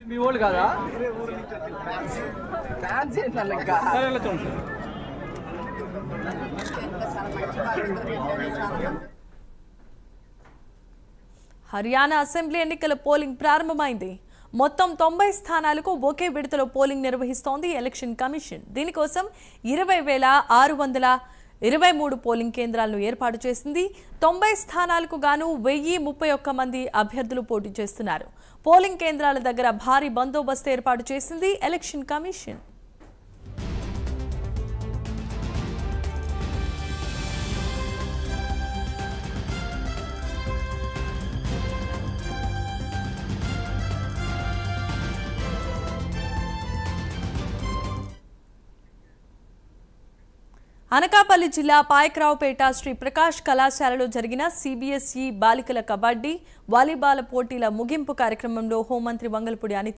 మీ వాళ్ళు కాదా ఫ్యాన్స్ ఏంటన్నా ఇంకా హర్యానా అసెంబ్లీ ఎన్నికల పోలింగ్ ప్రారంభమైంది మొత్తం తొంభై స్థానాలకు ఒకే విడతలో పోలింగ్ నిర్వహిస్తోంది ఎలక్షన్ కమిషన్ దీనికోసం ఇరవై వేల ఆరు వందల ఇరవై మూడు పోలింగ్ కేంద్రాలను ఏర్పాటు చేసింది తొంభై స్థానాలకు గాను వెయ్యి ముప్పై ఒక్క మంది అభ్యర్థులు పోటీ చేస్తున్నారు పోలింగ్ కేంద్రాల దగ్గర భారీ బందోబస్తు ఏర్పాటు చేసింది ఎలక్షన్ కమిషన్ అనకాపల్లి జిల్లా పాయక్రావుపేట శ్రీ ప్రకాష్ కళాశాలలో జరిగిన సిబిఎస్ఈ బాలికల కబడ్డీ వాలీబాల్ పోటీల ముగింపు కార్యక్రమంలో హోంమంత్రి వంగల్పూడి అనిత